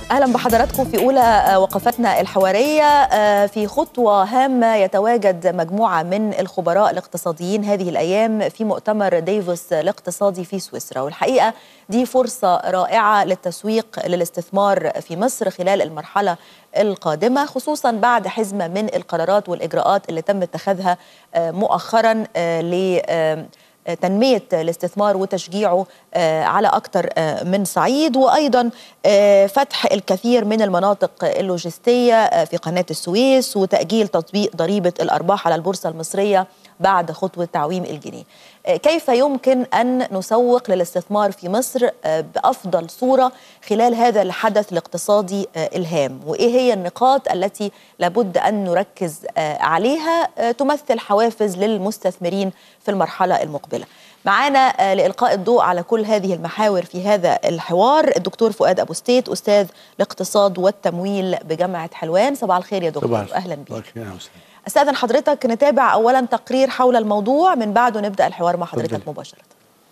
اهلا بحضراتكم في اولى وقفتنا الحواريه في خطوه هامه يتواجد مجموعه من الخبراء الاقتصاديين هذه الايام في مؤتمر ديفوس الاقتصادي في سويسرا والحقيقه دي فرصه رائعه للتسويق للاستثمار في مصر خلال المرحله القادمه خصوصا بعد حزمه من القرارات والاجراءات اللي تم اتخاذها مؤخرا ل تنمية الاستثمار وتشجيعه على أكثر من صعيد وأيضا فتح الكثير من المناطق اللوجستية في قناة السويس وتأجيل تطبيق ضريبة الأرباح على البورصة المصرية بعد خطوة تعويم الجنيه كيف يمكن أن نسوق للاستثمار في مصر بأفضل صورة خلال هذا الحدث الاقتصادي الهام وإيه هي النقاط التي لابد أن نركز عليها تمثل حوافز للمستثمرين في المرحلة المقبلة معانا لإلقاء الضوء على كل هذه المحاور في هذا الحوار الدكتور فؤاد أبو ستيت أستاذ الاقتصاد والتمويل بجامعة حلوان صباح الخير يا دكتور أهلا بك استاذن حضرتك نتابع اولا تقرير حول الموضوع من بعده نبدا الحوار مع حضرتك مباشره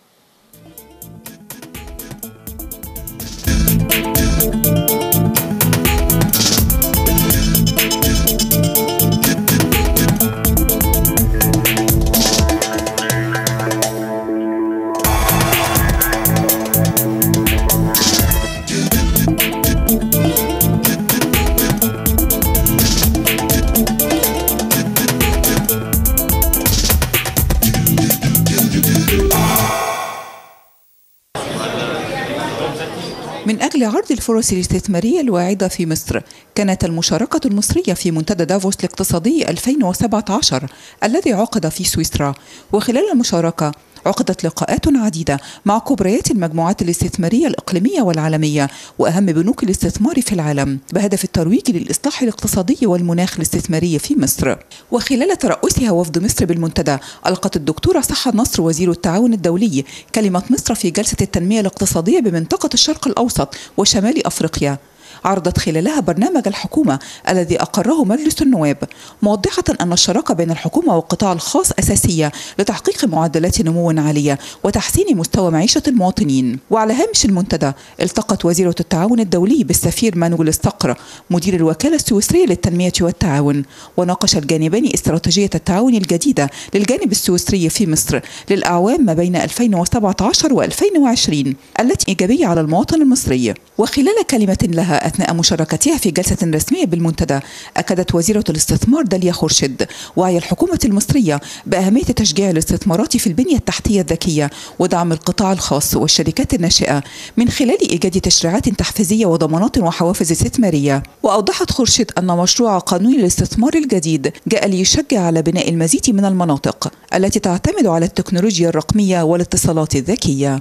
من أجل عرض الفرص الاستثمارية الواعدة في مصر كانت المشاركة المصرية في منتدى دافوس الاقتصادي 2017 الذي عقد في سويسرا وخلال المشاركة عقدت لقاءات عديدة مع كبريات المجموعات الاستثمارية الإقليمية والعالمية وأهم بنوك الاستثمار في العالم بهدف الترويج للإصلاح الاقتصادي والمناخ الاستثماري في مصر وخلال ترأسها وفد مصر بالمنتدى ألقت الدكتورة صحة نصر وزير التعاون الدولي كلمة مصر في جلسة التنمية الاقتصادية بمنطقة الشرق الأوسط وشمال أفريقيا عرضت خلالها برنامج الحكومة الذي أقره مجلس النواب موضحة أن الشراكة بين الحكومة والقطاع الخاص أساسية لتحقيق معدلات نمو عالية وتحسين مستوى معيشة المواطنين وعلى هامش المنتدى التقت وزيرة التعاون الدولي بالسفير مانويل الصقر مدير الوكالة السويسرية للتنمية والتعاون وناقش الجانبين استراتيجية التعاون الجديدة للجانب السويسري في مصر للأعوام ما بين 2017 و2020 التي إيجابية على المواطن المصري وخلال كلمة لها أثناء مشاركتها في جلسة رسمية بالمنتدى أكدت وزيرة الاستثمار داليا خورشيد وعي الحكومة المصرية بأهمية تشجيع الاستثمارات في البنية التحتية الذكية ودعم القطاع الخاص والشركات الناشئة من خلال إيجاد تشريعات تحفيزية وضمانات وحوافز استثمارية وأوضحت خورشيد أن مشروع قانون الاستثمار الجديد جاء ليشجع على بناء المزيد من المناطق التي تعتمد على التكنولوجيا الرقمية والاتصالات الذكية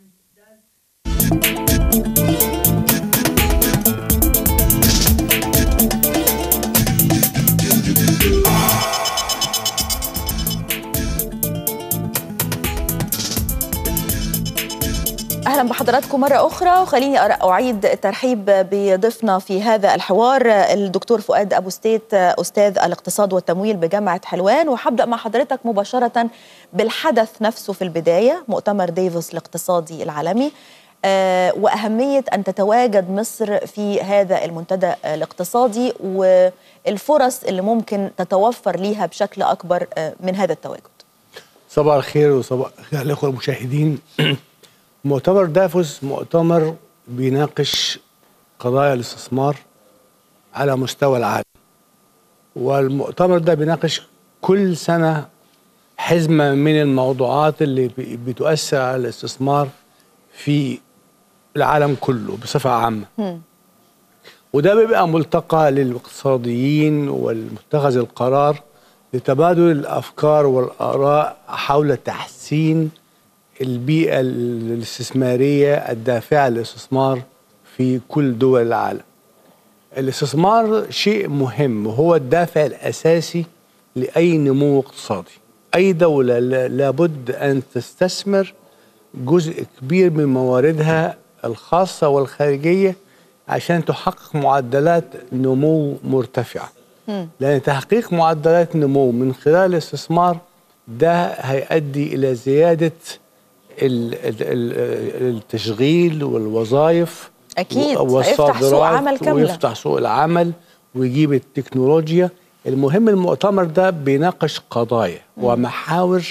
اهلا بحضراتكم مره اخرى وخليني اعيد الترحيب بضيفنا في هذا الحوار الدكتور فؤاد ابو ستيت استاذ الاقتصاد والتمويل بجامعه حلوان وهبدا مع حضرتك مباشره بالحدث نفسه في البدايه مؤتمر ديفوس الاقتصادي العالمي واهميه ان تتواجد مصر في هذا المنتدى الاقتصادي والفرص اللي ممكن تتوفر ليها بشكل اكبر من هذا التواجد. صباح الخير وصباح الخير الاخوه المشاهدين مؤتمر دافوس مؤتمر بيناقش قضايا الاستثمار على مستوى العالم والمؤتمر ده بيناقش كل سنة حزمة من الموضوعات اللي بتؤثر على الاستثمار في العالم كله بصفة عامة م. وده بيبقى ملتقى للاقتصاديين والمتخذ القرار لتبادل الأفكار والآراء حول تحسين البيئة الاستثمارية الدافعة للاستثمار في كل دول العالم الاستثمار شيء مهم وهو الدافع الأساسي لأي نمو اقتصادي أي دولة لابد أن تستثمر جزء كبير من مواردها الخاصة والخارجية عشان تحقق معدلات نمو مرتفعة لأن تحقيق معدلات نمو من خلال الاستثمار ده هيؤدي إلى زيادة التشغيل والوظائف أكيد، و- هيفتح سوق والصادرات عمل كاملة. ويفتح سوق العمل ويجيب التكنولوجيا المهم المؤتمر ده بيناقش قضايا ومحاور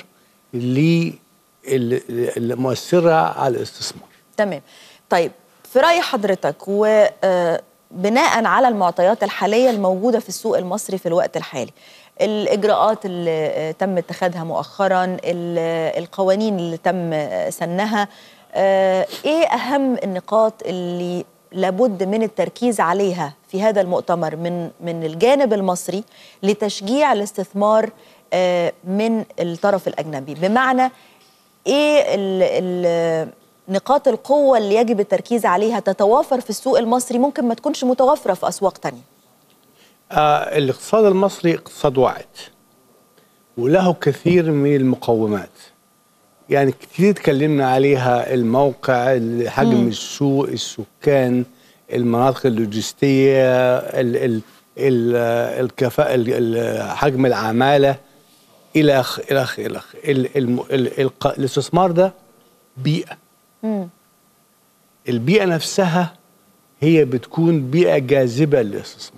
للمؤثرة على الاستثمار تمام طيب في رأي حضرتك وبناء على المعطيات الحالية الموجودة في السوق المصري في الوقت الحالي الإجراءات اللي آه، تم اتخاذها مؤخرا ال- القوانين اللي تم آه، سنها آه، إيه أهم النقاط اللي لابد من التركيز عليها في هذا المؤتمر من من الجانب المصري لتشجيع الاستثمار آه، من الطرف الأجنبي بمعنى ايه ال ال نقاط القوة اللي يجب التركيز عليها تتوافر في السوق المصري ممكن ما تكونش متوافرة في أسواق تانية آه الاقتصاد المصري اقتصاد واعد وله كثير من المقومات يعني كتير اتكلمنا عليها الموقع حجم السوق السكان المناطق اللوجستية ال ال ال الكفاءة ال- ال- حجم العمالة إلى آخ إلى آخ إلى آخ ال- الم- ال- الق- الاستثمار ده بيئة البيئة نفسها هي بتكون بيئة جاذبة للاستثمار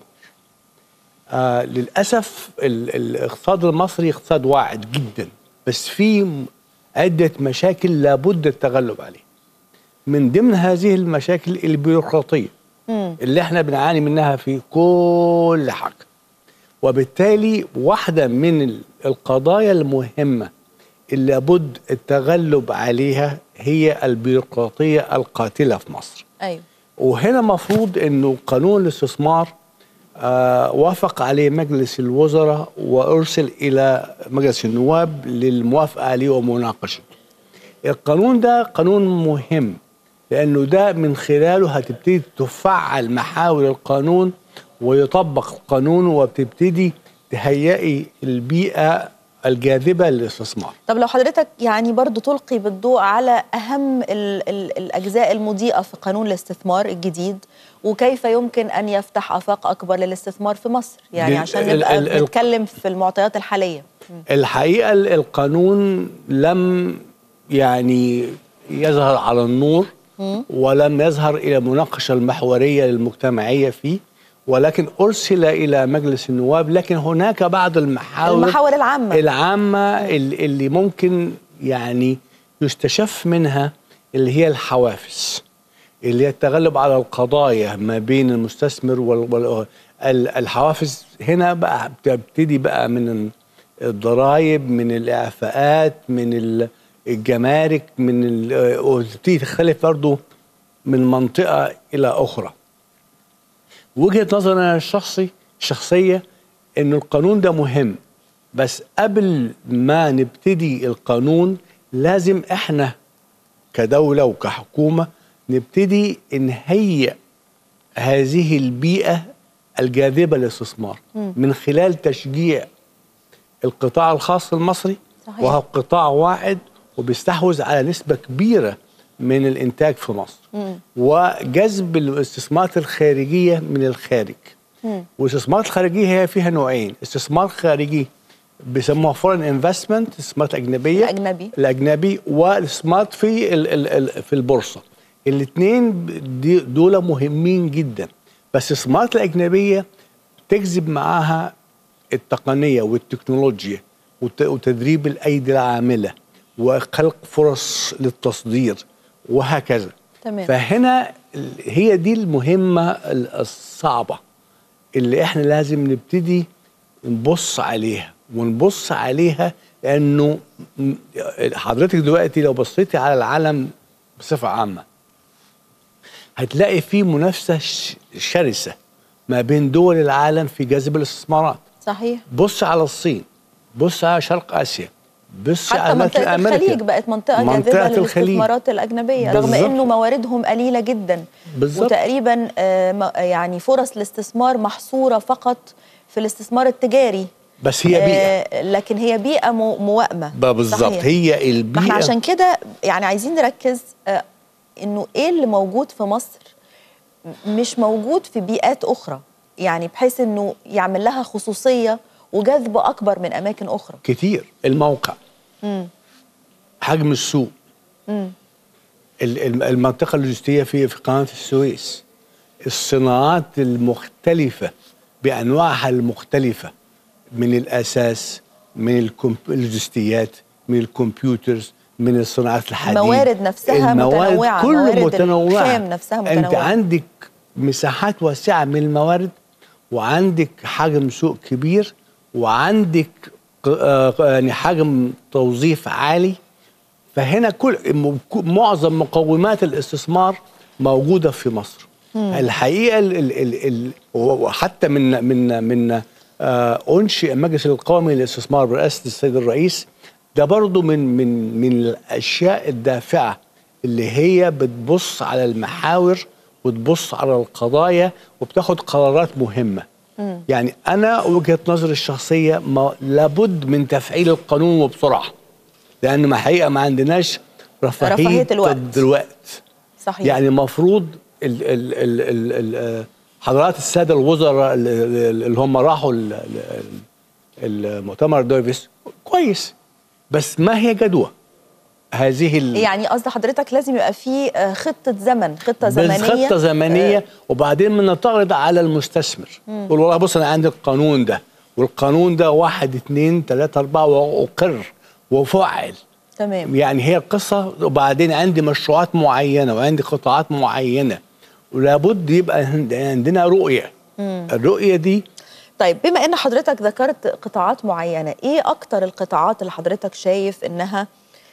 آه للأسف ال- الاقتصاد المصري اقتصاد واعد جدا بس في م- عدة مشاكل لابد التغلب عليها من ضمن هذه المشاكل البيروقراطية اللي احنا بنعاني منها في كل حاجة وبالتالي واحدة من ال- القضايا المهمة اللي لابد التغلب عليها هي البيروقراطية القاتلة في مصر أيوة وهنا مفروض انه قانون الاستثمار آه وافق عليه مجلس الوزراء وارسل الى مجلس النواب للموافقه عليه ومناقشته. القانون ده قانون مهم لانه ده من خلاله هتبتدي تفعل محاور القانون ويطبق القانون وبتبتدي تهيئي البيئه الجاذبه للاستثمار. طب لو حضرتك يعني برضو تلقي بالضوء على أهم ال ال الأجزاء المضيئة في قانون الاستثمار الجديد وكيف يمكن أن يفتح آفاق أكبر للاستثمار في مصر يعني ال- عشان ال- نبقى ال- ال- بنتكلم في المعطيات الحالية الحقيقه ال- القانون لم يعني يظهر على النور ولم يظهر الى المناقشه المحوريه المجتمعيه فيه ولكن ارسل الى مجلس النواب لكن هناك بعض المحاور المحاور العامة العامه ال- اللي ممكن يعني يستشف منها اللي هي الحوافز اللي هي التغلب على القضايا ما بين المستثمر وال وال ال- الحوافز هنا بقى بتبتدي بقى من الضرائب من الاعفاءات من ال- الجمارك من ال- وتبتدي تختلف برضه من منطقه الى اخرى وجهه نظري انا الشخصي الشخصيه ان القانون ده مهم بس قبل ما نبتدي القانون لازم احنا كدوله وكحكومه نبتدي نهيئ هذه البيئه الجاذبه للاستثمار من خلال تشجيع القطاع الخاص المصري صحيح. وهو قطاع واعد وبيستحوذ على نسبه كبيره من الانتاج في مصر وجذب الاستثمارات الخارجيه من الخارج والاستثمارات الخارجيه هي فيها نوعين استثمار خارجي بيسموها فورن انفستمنت استثمارات اجنبيه الأجنبي. الاجنبي والاستثمارات في ال ال ال في البورصه الاثنين دول مهمين جدا بس الاستثمارات الاجنبيه تجذب معاها التقنيه والتكنولوجيا وت- وتدريب الايدي العامله وخلق فرص للتصدير وهكذا تمام. فهنا ال- هي دي المهمه ال- الصعبه اللي احنا لازم نبتدي نبص عليها ونبص عليها لانه م- حضرتك دلوقتي لو بصيتي على العالم بصفه عامه هتلاقي في منافسه ش- شرسه ما بين دول العالم في جذب الاستثمارات صحيح بص على الصين بص على شرق اسيا بص حتى على منطقة لاتين أمريكا. الخليج بقت منطقة, منطقة جاذبة الخليج. للاستثمارات الأجنبية رغم بالظبط. أنه مواردهم قليلة جدا بالظبط. وتقريبا آه، م- يعني فرص الاستثمار محصورة فقط في الاستثمار التجاري بس هي بيئه آه، لكن هي بيئة مو- موائمة بقى بالظبط صحيح. هي ما البيئه احنا عشان كده يعني عايزين نركز آه، انه ايه اللي موجود في مصر م- مش موجود في بيئات اخرى يعني بحيث انه يعمل لها خصوصيه وجذب اكبر من اماكن اخرى كتير الموقع حجم السوق ال- ال- المنطقه اللوجستيه في في قناه السويس الصناعات المختلفه بانواعها المختلفه من الاساس من الكم- اللوجستيات من الكمبيوترز من الصناعات الحديد الموارد نفسها الموارد متنوعة، كله موارد متنوعه الخام نفسها انت متنوعة. عندك مساحات واسعه من الموارد وعندك حجم سوق كبير وعندك ق- آه، يعني حجم توظيف عالي فهنا كل م- معظم مقومات الاستثمار موجوده في مصر الحقيقه ال ال ال ال وحتى من من من آه، انشئ المجلس القومي للاستثمار برئاسه السيد الرئيس ده برضو من من من الاشياء الدافعه اللي هي بتبص على المحاور وتبص على القضايا وبتاخد قرارات مهمه يعني انا وجهه نظري الشخصيه ما لابد من تفعيل القانون وبسرعه لان ما حقيقه ما عندناش رفاهيه, رفاهية الوقت. الوقت صحيح يعني المفروض ال ال ال ال ال حضرات الساده الوزراء ال- ال- اللي هم راحوا ال- ال- المؤتمر ديفيس كويس بس ما هي جدوى هذه ال- يعني قصد حضرتك لازم يبقى في آه، خطه زمن خطه بس زمنيه خطه زمنيه وبعدين بنعترض على المستثمر يقول والله بص انا عندي القانون ده والقانون ده واحد اتنين تلاته اربعه واقر وفعل تمام يعني هي القصة وبعدين عندي مشروعات معينة وعندي قطاعات معينة ولابد يبقى عند- عندنا رؤية الرؤية دي طيب بما ان حضرتك ذكرت قطاعات معينه ايه اكتر القطاعات اللي حضرتك شايف انها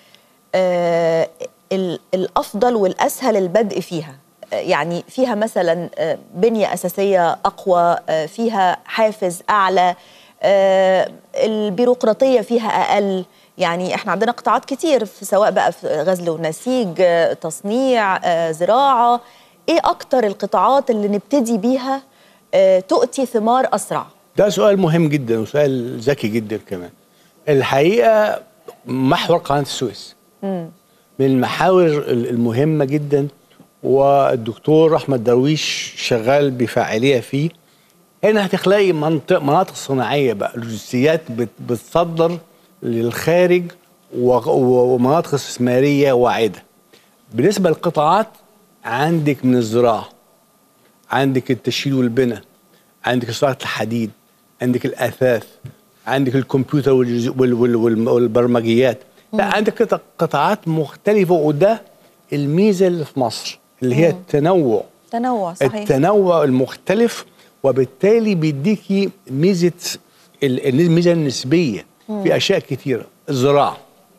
آه ال- الافضل والاسهل البدء فيها آه، يعني فيها مثلا آه، بنيه اساسيه اقوى آه، فيها حافز اعلى آه، البيروقراطيه فيها اقل يعني احنا عندنا قطاعات كتير في سواء بقى في غزل ونسيج آه، تصنيع آه، زراعه ايه اكتر القطاعات اللي نبتدي بيها آه، تؤتي ثمار اسرع ده سؤال مهم جدا وسؤال ذكي جدا كمان الحقيقة محور قناة السويس من المحاور ال- المهمة جدا والدكتور أحمد درويش شغال بفاعلية فيه هنا هتخلقي منطق مناطق صناعية بقى لوجستيات بت- بتصدر للخارج و- و- ومناطق استثمارية واعدة بالنسبة للقطاعات عندك من الزراعة عندك التشييد والبناء عندك صناعة الحديد عندك الأثاث عندك الكمبيوتر والجز- وال- وال- وال- والبرمجيات لا عندك قطع- قطاعات مختلفة وده الميزة اللي في مصر اللي هي التنوع تنوع صحيح التنوع المختلف وبالتالي بيديكي ميزه ال- الميزه النسبيه في اشياء كثيره الزراعه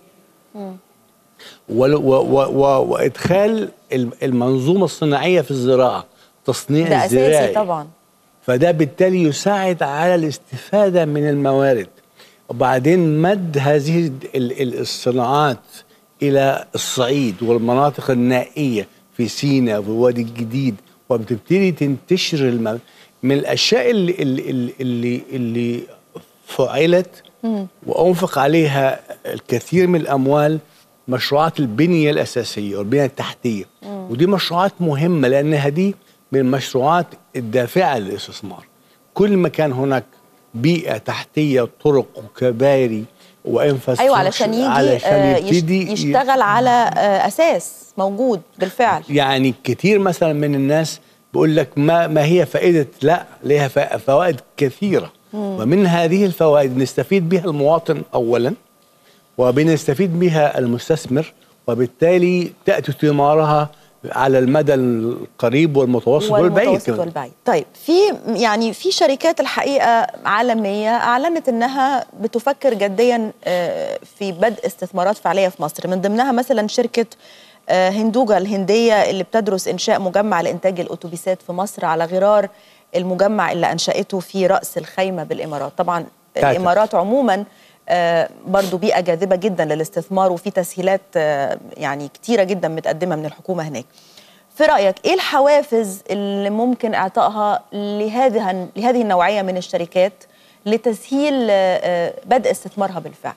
ول- و- و- و- وادخال الم- المنظومه الصناعيه في الزراعه تصنيع ده الزراعي اساسي طبعا فده بالتالي يساعد على الاستفادة من الموارد وبعدين مد هذه ال- ال- الصناعات إلى الصعيد والمناطق النائية في سيناء وفي وادي الجديد وبتبتدي تنتشر الم... من الأشياء اللي, اللي, اللي, اللي فعلت وأنفق عليها الكثير من الأموال مشروعات البنية الأساسية والبنية التحتية ودي مشروعات مهمة لأنها دي من المشروعات الدافعة للاستثمار كل ما كان هناك بيئة تحتية طرق وكباري وانفراستراكشر ايوه علشان يجي علشان آه، يش- يبتدي يشتغل على آه، اساس موجود بالفعل يعني كتير مثلا من الناس بيقول لك ما ما هي فائده لا لها فا- فوائد كثيره ومن هذه الفوائد نستفيد بها المواطن اولا وبنستفيد بها المستثمر وبالتالي تاتي ثمارها على المدى القريب والمتوسط والبعيد والمتوسط كمان. والبعيد طيب في يعني في شركات الحقيقه عالميه اعلنت انها بتفكر جديا آه، في بدء استثمارات فعليه في مصر من ضمنها مثلا شركه آه، هندوجا الهنديه اللي بتدرس انشاء مجمع لانتاج الاتوبيسات في مصر على غرار المجمع اللي انشاته في راس الخيمه بالامارات طبعا تاتا. الامارات عموما آه، برضو بيئه جاذبه جدا للاستثمار وفي تسهيلات آه، يعني كتيره جدا متقدمه من الحكومه هناك في رايك ايه الحوافز اللي ممكن اعطائها لهذه لهذه النوعيه من الشركات لتسهيل آه، آه، بدء استثمارها بالفعل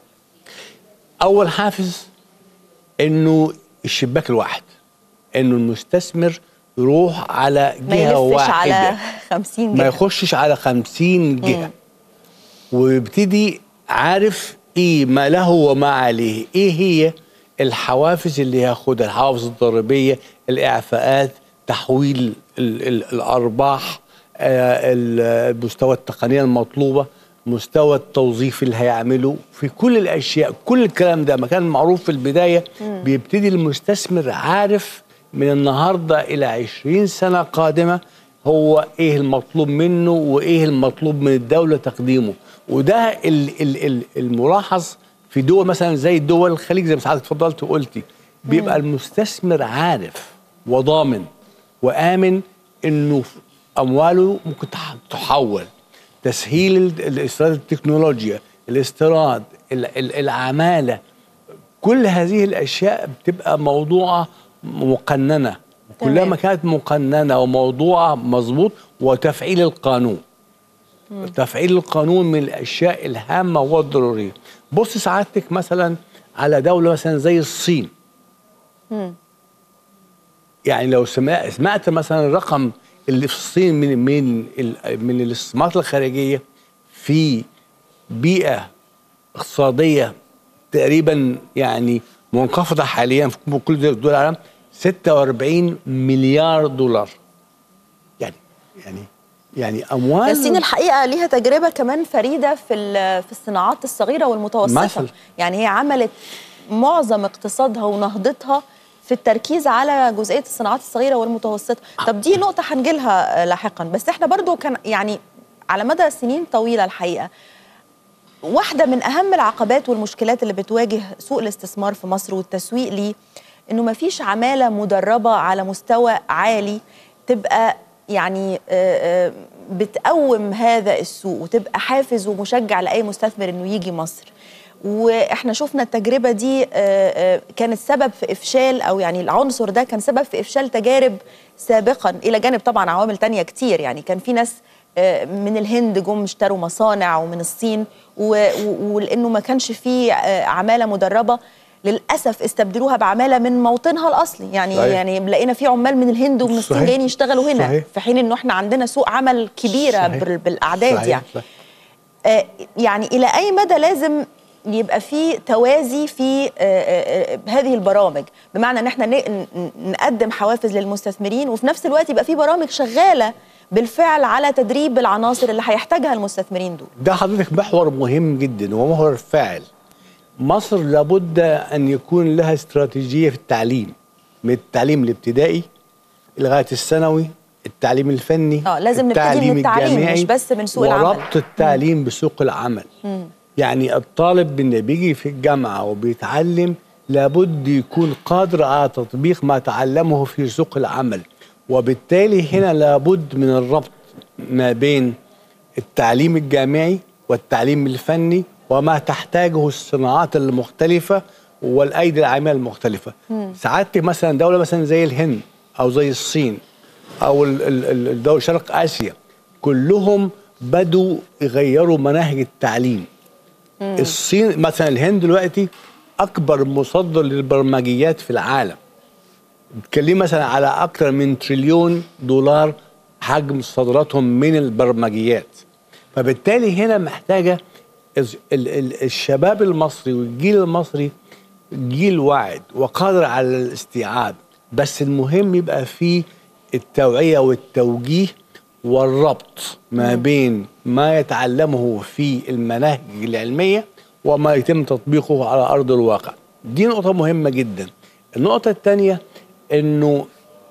اول حافز انه الشباك الواحد انه المستثمر يروح على ما جهه يلفش واحده على 50 ما جهه يخشش على خمسين جهة ويبتدي عارف ايه ما له وما عليه ايه هي الحوافز اللي هياخدها الحوافز الضريبيه الاعفاءات تحويل ال ال الارباح آه، ال- مستوى التقنيه المطلوبه مستوى التوظيف اللي هيعمله في كل الاشياء كل الكلام ده ما كان معروف في البدايه بيبتدي المستثمر عارف من النهارده الى 20 سنه قادمه هو ايه المطلوب منه وايه المطلوب من الدوله تقديمه وده ال ال ال الملاحظ في دول مثلا زي دول الخليج زي ما سعادتك اتفضلت وقلتي بيبقى المستثمر عارف وضامن وامن انه امواله ممكن تح- تحول تسهيل ال- الاستيراد التكنولوجيا الاستيراد ال- ال- العماله كل هذه الاشياء بتبقى موضوعه مقننه كلما تمام. كانت مقننه وموضوعه مظبوط وتفعيل القانون تفعيل القانون من الاشياء الهامه والضروريه بص سعادتك مثلا على دوله مثلا زي الصين يعني لو سمع- سمعت مثلا الرقم اللي في الصين من من ال- من الاستثمارات الخارجيه في بيئه اقتصاديه تقريبا يعني منخفضه حاليا في كل دول العالم 46 مليار دولار يعني يعني يعني اموال الصين الحقيقه ليها تجربه كمان فريده في ال- في الصناعات الصغيره والمتوسطه مثلا. يعني هي عملت معظم اقتصادها ونهضتها في التركيز على جزئيه الصناعات الصغيره والمتوسطه طب دي نقطه هنجيلها لاحقا بس احنا برضو كان يعني على مدى سنين طويله الحقيقه واحدة من أهم العقبات والمشكلات اللي بتواجه سوق الاستثمار في مصر والتسويق ليه إنه مفيش عمالة مدربة على مستوى عالي تبقى يعني آه، آه، بتقوم هذا السوق وتبقى حافز ومشجع لأي مستثمر إنه يجي مصر واحنا شفنا التجربه دي آه، آه، كانت سبب في افشال او يعني العنصر ده كان سبب في افشال تجارب سابقا الى جانب طبعا عوامل تانية كتير يعني كان في ناس آه، من الهند جم اشتروا مصانع ومن الصين و- و- ولانه ما كانش فيه آه، عماله مدربه للاسف استبدلوها بعماله من موطنها الاصلي يعني صحيح. يعني لقينا في عمال من الهند ومن الصين صحيح. جايين يشتغلوا هنا صحيح. في حين انه احنا عندنا سوق عمل كبيره صحيح. بال- بالاعداد صحيح. يعني صحيح. آه، يعني الى اي مدى لازم يبقى في توازي في آه، آه، آه، هذه البرامج بمعنى ان احنا ن- ن- نقدم حوافز للمستثمرين وفي نفس الوقت يبقى في برامج شغاله بالفعل على تدريب العناصر اللي هيحتاجها المستثمرين دول ده حضرتك محور مهم جدا وهو محور الفاعل مصر لابد ان يكون لها استراتيجيه في التعليم من التعليم الابتدائي لغايه الثانوي التعليم الفني آه، لازم نبتدي من التعليم، مش بس من سوق العمل. وربط التعليم بسوق العمل يعني الطالب اللي بيجي في الجامعه وبيتعلم لابد يكون قادر على تطبيق ما تعلمه في سوق العمل وبالتالي هنا لابد من الربط ما بين التعليم الجامعي والتعليم الفني وما تحتاجه الصناعات المختلفة والأيدي العاملة المختلفة سعادتك مثلا دولة مثلا زي الهند أو زي الصين أو ال- ال- ال- الدول شرق آسيا كلهم بدوا يغيروا مناهج التعليم الصين مثلا الهند دلوقتي أكبر مصدر للبرمجيات في العالم بتكلم مثلا على أكثر من تريليون دولار حجم صادراتهم من البرمجيات فبالتالي هنا محتاجة الز- ال- ال- الشباب المصري والجيل المصري جيل واعد وقادر على الاستيعاب بس المهم يبقى فيه التوعية والتوجيه والربط ما بين ما يتعلمه في المناهج العلمية وما يتم تطبيقه على أرض الواقع دي نقطة مهمة جدا النقطة الثانية أنه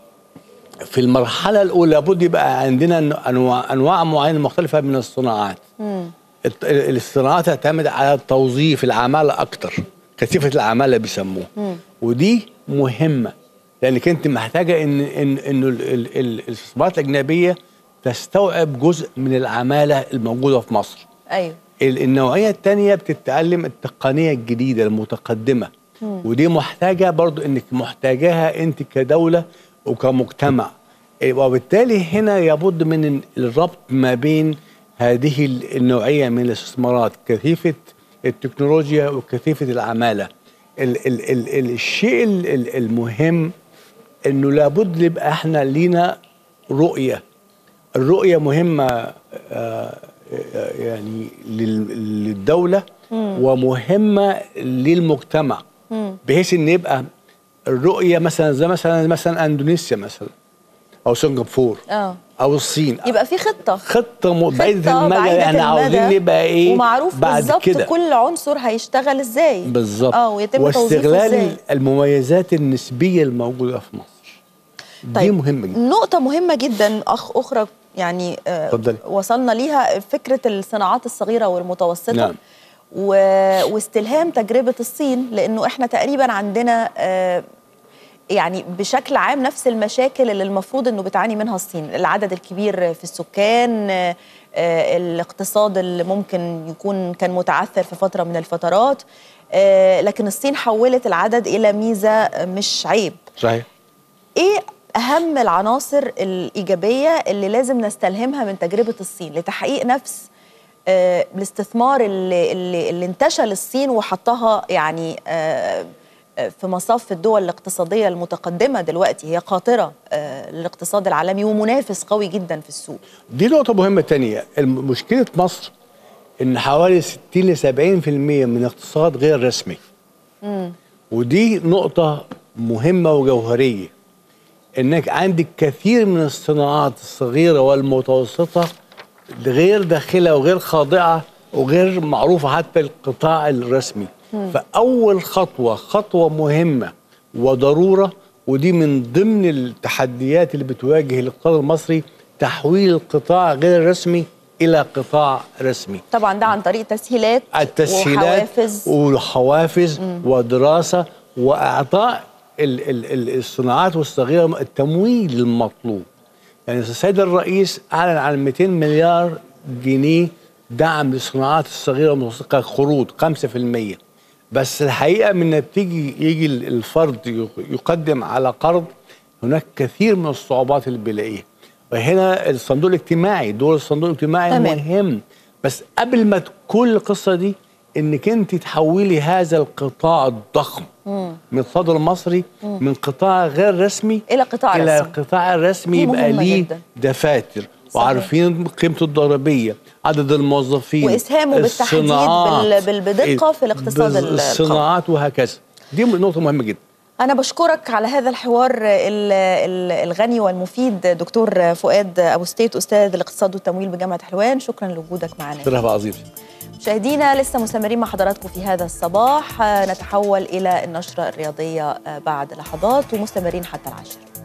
في المرحلة الأولى لابد يبقى عندنا أنواع أنواع معينة مختلفة من الصناعات الت- الصناعات تعتمد على توظيف العمالة أكتر كثيفة العمالة بيسموه ودي مهمة لأنك أنت محتاجة إن إن إنه ال- ال- ال- الاستثمارات الأجنبية تستوعب جزء من العمالة الموجودة في مصر ايوه ال- النوعية التانية بتتعلم التقنية الجديدة المتقدمة ودي محتاجة برضو انك محتاجاها انت كدولة وكمجتمع إيه، وبالتالي هنا لابد من الربط ما بين هذه ال- النوعية من الاستثمارات كثيفة التكنولوجيا وكثيفة العمالة ال ال ال ال الشيء ال- ال- المهم انه لابد يبقى احنا لينا رؤيه الرؤية مهمة آه، آه، يعني لل- للدولة ومهمة للمجتمع بحيث ان يبقى الرؤيه مثلا زي مثلا مثلا اندونيسيا مثلا او سنغافور اه او الصين يبقى في خطه خطه م- بعيده خطة المدى بعيدة احنا عاوزين المدى نبقى ايه ومعروف بعد بالظبط كده كل عنصر هيشتغل ازاي بالظبط اه ويتم توظيفه واستغلال ازاي المميزات النسبيه الموجوده في مصر دي طيب. مهمه جدا نقطة مهمة جدا أخ أخرى يعني آه، اتفضلي. وصلنا ليها فكرة الصناعات الصغيرة والمتوسطة نعم. و... واستلهام تجربة الصين لأنه إحنا تقريبا عندنا آه، يعني بشكل عام نفس المشاكل اللي المفروض انه بتعاني منها الصين العدد الكبير في السكان آه، آه، الاقتصاد اللي ممكن يكون كان متعثر في فترة من الفترات آه، لكن الصين حولت العدد إلى ميزة مش عيب صحيح ايه اهم العناصر الايجابيه اللي لازم نستلهمها من تجربه الصين لتحقيق نفس آه، الاستثمار اللي, اللي, اللي انتشل الصين وحطها يعني آه، آه، في مصاف الدول الاقتصاديه المتقدمه دلوقتي هي قاطره آه، للاقتصاد العالمي ومنافس قوي جدا في السوق دي نقطة مهمة تانية الم- مشكلة مصر إن حوالي 60 ل 70% من الاقتصاد غير رسمي ودي نقطة مهمة وجوهرية إنك عندك كثير من الصناعات الصغيرة والمتوسطة غير داخلة وغير خاضعة وغير معروفة حتى القطاع الرسمي فأول خطوة خطوة مهمة وضرورة ودي من ضمن التحديات اللي بتواجه الاقتصاد المصري تحويل القطاع غير الرسمي إلى قطاع رسمي طبعا ده عن طريق تسهيلات التسهيلات وحوافز وحوافز ودراسة وإعطاء ال- ال- ال- الصناعات والصغيرة التمويل المطلوب يعني السيد الرئيس أعلن عن 200 مليار جنيه دعم للصناعات الصغيرة والمتوسطة قروض 5% بس الحقيقة من إن بتيجي يجي ال- الفرد يق- يقدم على قرض هناك كثير من الصعوبات اللي بيلاقيها وهنا الصندوق الاجتماعي دور الصندوق الاجتماعي تمام. مهم بس قبل ما تكون القصه دي انك انت تحولي هذا القطاع الضخم من الاقتصاد المصري من قطاع غير رسمي إلى قطاع الى رسمي. القطاع الرسمي دي يبقى مهمة ليه جداً. دفاتر صحيح. وعارفين قيمته الضريبيه عدد الموظفين وإسهامه بالتحديد الصناعات، بال- بال- بدقة في الاقتصاد ال- القومي. الصناعات وهكذا دي نقطه مهمه جدا أنا بشكرك على هذا الحوار ال- ال- الغني والمفيد دكتور فؤاد أبو ستيت أستاذ الاقتصاد والتمويل بجامعة حلوان شكرا لوجودك معنا شرف عظيم مشاهدينا لسه مستمرين مع حضراتكم في هذا الصباح آه، نتحول إلى النشرة الرياضية آه، بعد لحظات ومستمرين حتى العشر